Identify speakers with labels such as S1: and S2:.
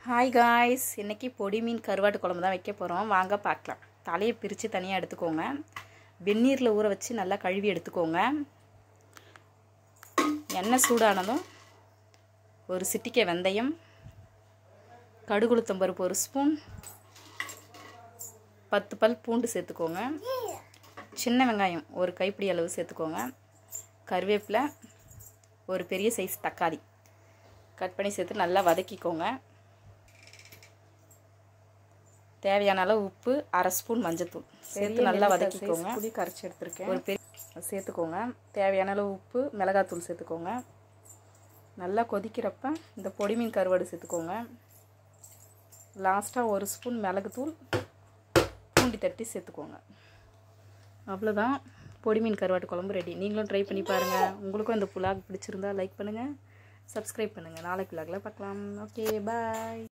S1: hi guys இன்னைக்கு பொடி மீன் கருவாட்டு குழம்பு தான் வைக்க போகிறோம் வாங்க பார்க்கலாம் தலையை பிரித்து தனியாக எடுத்துக்கோங்க வெந்நீரில் ஊற வச்சு நல்லா கழுவி எடுத்துக்கோங்க எண்ணெய் சூடானதும் ஒரு சிட்டிக்கை வெந்தயம் கடுகுளுத்தம் பருப்பு ஒரு ஸ்பூன் பத்து பல் பூண்டு சேர்த்துக்கோங்க சின்ன வெங்காயம் ஒரு கைப்பிடி அளவு சேர்த்துக்கோங்க கருவேப்பிலை ஒரு பெரிய சைஸ் தக்காளி கட் பண்ணி சேர்த்து நல்லா வதக்கிக்கோங்க தேவையான அளவு உப்பு அரை ஸ்பூன் மஞ்சத்தூள் சேர்த்து நல்லா வதக்கிக்கோங்க
S2: புளி கரைச்சி எடுத்திருக்கேன்
S1: ஒரு பெரிய சேர்த்துக்கோங்க தேவையான அளவு உப்பு மிளகாத்தூள் சேர்த்துக்கோங்க நல்லா கொதிக்கிறப்ப இந்த பொடி மீன் கருவாடு சேர்த்துக்கோங்க லாஸ்ட்டாக ஒரு ஸ்பூன் மிளகுத்தூள் பூண்டி தட்டி சேர்த்துக்கோங்க அவ்வளோதான் பொடி மீன் கருவாட்டு குழம்பு ரெடி நீங்களும் ட்ரை பண்ணி பாருங்கள் உங்களுக்கும் இந்த புலாக் பிடிச்சிருந்தா லைக் பண்ணுங்கள் சப்ஸ்கிரைப் பண்ணுங்கள் நாளைக்கு புலாகில் பார்க்கலாம் ஓகே பாய்